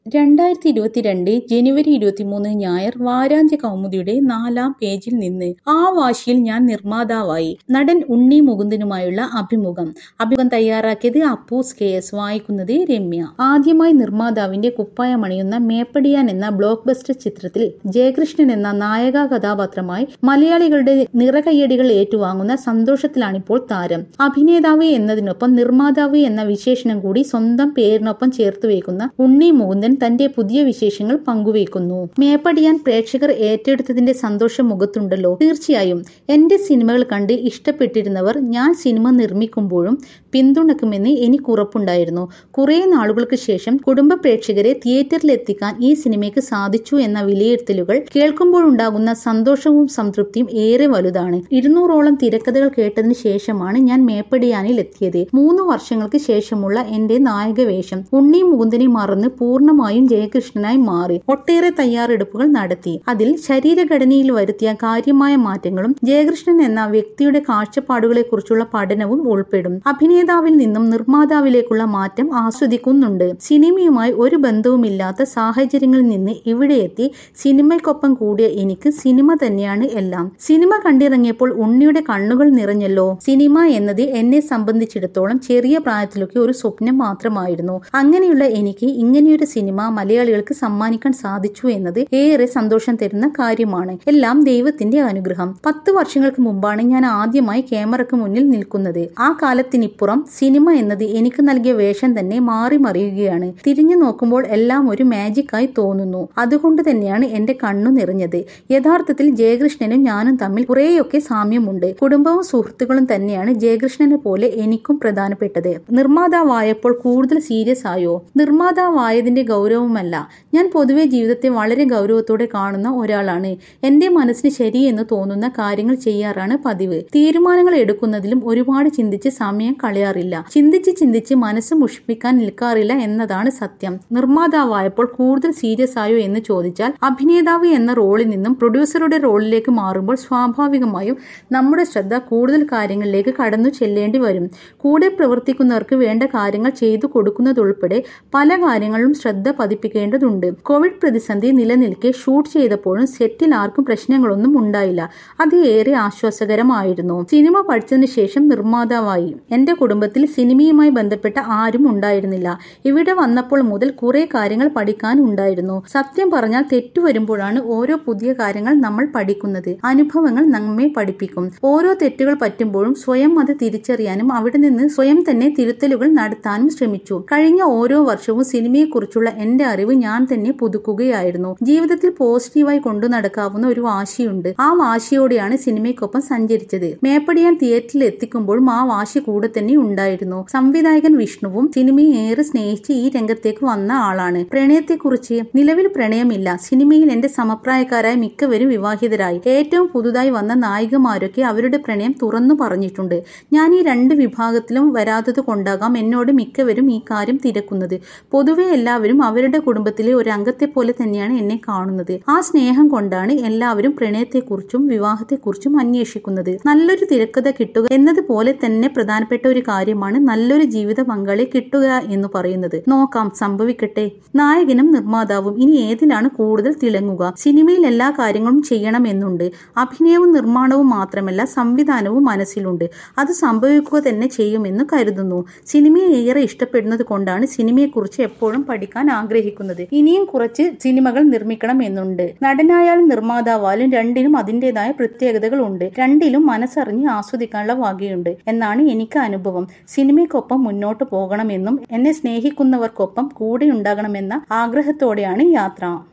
രണ്ടായിരത്തി ഇരുപത്തിരണ്ട് ജനുവരി ഇരുപത്തിമൂന്ന് ഞായർ വാരാന്ത്യ കൗമുദിയുടെ നാലാം പേജിൽ നിന്ന് ആ വാശിയിൽ ഞാൻ നിർമ്മാതാവായി നടൻ ഉണ്ണി മുകുന്ദനുമായുള്ള അഭിമുഖം അഭിമുഖം തയ്യാറാക്കിയത് അപ്പൂസ് കെ എസ് വായിക്കുന്നത് രമ്യ ആദ്യമായി നിർമ്മാതാവിന്റെ കുപ്പായമണിയുന്ന മേപ്പടിയാൻ എന്ന ബ്ലോക്ക് ബസ്റ്റർ ചിത്രത്തിൽ ജയകൃഷ്ണൻ എന്ന നായക കഥാപാത്രമായി മലയാളികളുടെ നിറകയ്യടികൾ ഏറ്റുവാങ്ങുന്ന സന്തോഷത്തിലാണിപ്പോൾ താരം അഭിനേതാവ് എന്നതിനൊപ്പം നിർമ്മാതാവ് എന്ന വിശേഷണം കൂടി സ്വന്തം പേരിനൊപ്പം ചേർത്ത് വയ്ക്കുന്ന ഉണ്ണി മുകുന്ദൻ തന്റെ പുതിയ വിശേഷങ്ങൾ പങ്കുവയ്ക്കുന്നു മേപ്പടിയാൻ പ്രേക്ഷകർ ഏറ്റെടുത്തതിന്റെ സന്തോഷം മുഖത്തുണ്ടല്ലോ തീർച്ചയായും എന്റെ സിനിമകൾ കണ്ട് ഇഷ്ടപ്പെട്ടിരുന്നവർ ഞാൻ സിനിമ നിർമ്മിക്കുമ്പോഴും പിന്തുണക്കുമെന്ന് എനിക്ക് ഉറപ്പുണ്ടായിരുന്നു കുറെ നാളുകൾക്ക് ശേഷം കുടുംബ പ്രേക്ഷകരെ തിയേറ്ററിൽ എത്തിക്കാൻ ഈ സിനിമയ്ക്ക് സാധിച്ചു എന്ന വിലയിരുത്തലുകൾ കേൾക്കുമ്പോഴുണ്ടാകുന്ന സന്തോഷവും സംതൃപ്തിയും ഏറെ വലുതാണ് ഇരുന്നൂറോളം തിരക്കഥകൾ കേട്ടതിന് ശേഷമാണ് ഞാൻ മേപ്പടിയാനിൽ എത്തിയത് മൂന്ന് വർഷങ്ങൾക്ക് ശേഷമുള്ള എന്റെ നായകവേഷം ഉണ്ണി മുകുന്ദനെ മറന്ന് പൂർണ്ണമായും ജയകൃഷ്ണനായി മാറി ഒട്ടേറെ തയ്യാറെടുപ്പുകൾ നടത്തി അതിൽ ശരീരഘടനയിൽ വരുത്തിയ കാര്യമായ മാറ്റങ്ങളും ജയകൃഷ്ണൻ എന്ന വ്യക്തിയുടെ കാഴ്ചപ്പാടുകളെ കുറിച്ചുള്ള പഠനവും ഉൾപ്പെടും അഭിനേതാവിൽ നിന്നും നിർമ്മാതാവിലേക്കുള്ള മാറ്റം ആസ്വദിക്കുന്നുണ്ട് സിനിമയുമായി ഒരു ബന്ധവുമില്ലാത്ത സാഹചര്യങ്ങളിൽ നിന്ന് ഇവിടെ എത്തി സിനിമയ്ക്കൊപ്പം കൂടിയ എനിക്ക് സിനിമ തന്നെയാണ് എല്ലാം സിനിമ കണ്ടിറങ്ങിയപ്പോൾ ഉണ്ണിയുടെ കണ്ണുകൾ നിറഞ്ഞല്ലോ സിനിമ എന്നത് എന്നെ സംബന്ധിച്ചിടത്തോളം ചെറിയ പ്രായത്തിലൊക്കെ ഒരു സ്വപ്നം മാത്രമായിരുന്നു അങ്ങനെയുള്ള എനിക്ക് ഇങ്ങനെയൊരു സിനിമ മലയാളികൾക്ക് സമ്മാനിക്കാൻ സാധിച്ചു എന്നത് ഏറെ സന്തോഷം തരുന്ന കാര്യമാണ് എല്ലാം ദൈവത്തിന്റെ അനുഗ്രഹം പത്ത് വർഷങ്ങൾക്ക് മുമ്പാണ് ഞാൻ ആദ്യമായി ക്യാമറയ്ക്ക് മുന്നിൽ നിൽക്കുന്നത് ആ കാലത്തിനിപ്പുറം സിനിമ എന്നത് എനിക്ക് നൽകിയ വേഷം തന്നെ മാറി മറിയുകയാണ് തിരിഞ്ഞു നോക്കുമ്പോൾ എല്ലാം ഒരു മാജിക്കായി തോന്നുന്നു അതുകൊണ്ട് തന്നെയാണ് എന്റെ കണ്ണു നിറഞ്ഞത് യഥാർത്ഥത്തിൽ ജയകൃഷ്ണനും ഞാനും തമ്മിൽ കുറേയൊക്കെ സാമ്യമുണ്ട് കുടുംബവും സുഹൃത്തുക്കളും തന്നെയാണ് ജയകൃഷ്ണനെ പോലെ എനിക്കും പ്രധാനപ്പെട്ടത് നിർമ്മാതാവായപ്പോൾ കൂടുതൽ സീരിയസ് ആയോ നിർമ്മാതാവായതിന്റെ ഗൗരവമല്ല ഞാൻ പൊതുവെ ജീവിതത്തെ വളരെ ഗൗരവത്തോടെ കാണുന്ന ഒരാളാണ് എന്റെ മനസ്സിന് ശരിയെന്ന് തോന്നുന്ന കാര്യങ്ങൾ ചെയ്യാറാണ് പതിവ് തീരുമാനങ്ങൾ എടുക്കുന്നതിലും ഒരുപാട് ചിന്തിച്ച് സമയം കളയാറില്ല ചിന്തിച്ച് ചിന്തിച്ച് മനസ്സ് മുഷിപ്പിക്കാൻ നിൽക്കാറില്ല എന്നതാണ് സത്യം നിർമ്മാതാവായപ്പോൾ കൂടുതൽ സീരിയസ് ആയോ എന്ന് ചോദിച്ചാൽ അഭിനേതാവ് എന്ന റോളിൽ നിന്നും പ്രൊഡ്യൂസറുടെ റോളിലേക്ക് മാറുമ്പോൾ സ്വാഭാവികമായും നമ്മുടെ ശ്രദ്ധ കൂടുതൽ കാര്യങ്ങളിലേക്ക് കടന്നു ചെല്ലേണ്ടി വരും കൂടെ പ്രവർത്തിക്കുന്നവർക്ക് വേണ്ട കാര്യങ്ങൾ ചെയ്തു കൊടുക്കുന്നതുൾപ്പെടെ പല കാര്യങ്ങളിലും ശ്രദ്ധ പതിപ്പിക്കേണ്ടതുണ്ട് കോവിഡ് പ്രതിസന്ധി നിലനിൽക്കെ ഷൂട്ട് ചെയ്തപ്പോഴും സെറ്റിൽ ആർക്കും പ്രശ്നങ്ങളൊന്നും ഉണ്ടായില്ല അത് ഏറെ ആശ്വാസകരമായിരുന്നു സിനിമ പഠിച്ചതിന് ശേഷം നിർമ്മാതാവായി എന്റെ കുടുംബത്തിൽ സിനിമയുമായി ബന്ധപ്പെട്ട ആരും ഉണ്ടായിരുന്നില്ല ഇവിടെ വന്നപ്പോൾ മുതൽ കുറെ കാര്യങ്ങൾ പഠിക്കാൻ ഉണ്ടായിരുന്നു സത്യം പറഞ്ഞാൽ തെറ്റു വരുമ്പോഴാണ് ഓരോ പുതിയ കാര്യങ്ങൾ നമ്മൾ പഠിക്കുന്നത് അനുഭവങ്ങൾ നമ്മെ പഠിപ്പിക്കും ഓരോ തെറ്റുകൾ പറ്റുമ്പോഴും സ്വയം അത് തിരിച്ചറിയാനും അവിടെ നിന്ന് സ്വയം തന്നെ തിരുത്തലുകൾ നടത്താനും ശ്രമിച്ചു കഴിഞ്ഞ ഓരോ വർഷവും സിനിമയെക്കുറിച്ചുള്ള എന്റെ അറിവ് ഞാൻ തന്നെ പുതുക്കുകയായിരുന്നു ജീവിതത്തിൽ പോസിറ്റീവായി കൊണ്ടു നടക്കാവുന്ന ഒരു വാശിയുണ്ട് ആ വാശിയോടെയാണ് സിനിമയ്ക്കൊപ്പം സഞ്ചരിച്ചത് മേപ്പടിയാൻ തിയേറ്ററിൽ എത്തിക്കുമ്പോഴും ആ വാശി കൂടെ തന്നെ ഉണ്ടായിരുന്നു സംവിധായകൻ വിഷ്ണുവും സിനിമയെ ഏറെ സ്നേഹിച്ച് ഈ രംഗത്തേക്ക് വന്ന ആളാണ് പ്രണയത്തെക്കുറിച്ച് നിലവിൽ പ്രണയമില്ല സിനിമയിൽ എന്റെ സമപ്രായക്കാരായ മിക്കവരും വിവാഹിതരായി ഏറ്റവും പുതുതായി വന്ന നായികമാരൊക്കെ അവരുടെ പ്രണയം തുറന്നു പറഞ്ഞിട്ടുണ്ട് ഞാൻ ഈ രണ്ട് വിഭാഗത്തിലും വരാത്തത് കൊണ്ടാകാം എന്നോട് മിക്കവരും ഈ കാര്യം തിരക്കുന്നത് പൊതുവെ എല്ലാവരും അവരുടെ കുടുംബത്തിലെ ഒരു അംഗത്തെ പോലെ തന്നെയാണ് എന്നെ കാണുന്നത് ആ സ്നേഹം കൊണ്ടാണ് എല്ലാവരും പ്രണയത്തെക്കുറിച്ചും വിവാഹത്തെക്കുറിച്ചും അന്വേഷിക്കുന്നത് നല്ലൊരു തിരക്കഥ കിട്ടുക എന്നതുപോലെ തന്നെ പ്രധാനപ്പെട്ട ഒരു കാര്യമാണ് നല്ലൊരു ജീവിത പങ്കാളി കിട്ടുക എന്ന് പറയുന്നത് നോക്കാം സംഭവിക്കട്ടെ നായകനും നിർമ്മാതാവും ഇനി ഏതിലാണ് കൂടുതൽ തിളങ്ങുക സിനിമയിൽ എല്ലാ കാര്യങ്ങളും ചെയ്യണമെന്നുണ്ട് അഭിനയവും നിർമ്മാണവും മാത്രമല്ല സംവിധാനവും മനസ്സിലുണ്ട് അത് സംഭവിക്കുക തന്നെ ചെയ്യുമെന്ന് കരുതുന്നു സിനിമയെ ഏറെ ഇഷ്ടപ്പെടുന്നത് കൊണ്ടാണ് സിനിമയെക്കുറിച്ച് എപ്പോഴും പഠിക്കാൻ ആഗ്രഹിക്കുന്നത് ഇനിയും കുറച്ച് സിനിമകൾ നിർമ്മിക്കണം എന്നുണ്ട് നടനായാലും നിർമ്മാതാവായാലും രണ്ടിനും അതിൻ്റെതായ പ്രത്യേകതകൾ ഉണ്ട് രണ്ടിലും മനസ്സറിഞ്ഞ് ആസ്വദിക്കാനുള്ള വകയുണ്ട് എന്നാണ് എനിക്ക് അനുഭവം സിനിമയ്ക്കൊപ്പം മുന്നോട്ട് പോകണമെന്നും എന്നെ സ്നേഹിക്കുന്നവർക്കൊപ്പം കൂടെ ഉണ്ടാകണമെന്ന ആഗ്രഹത്തോടെയാണ് യാത്ര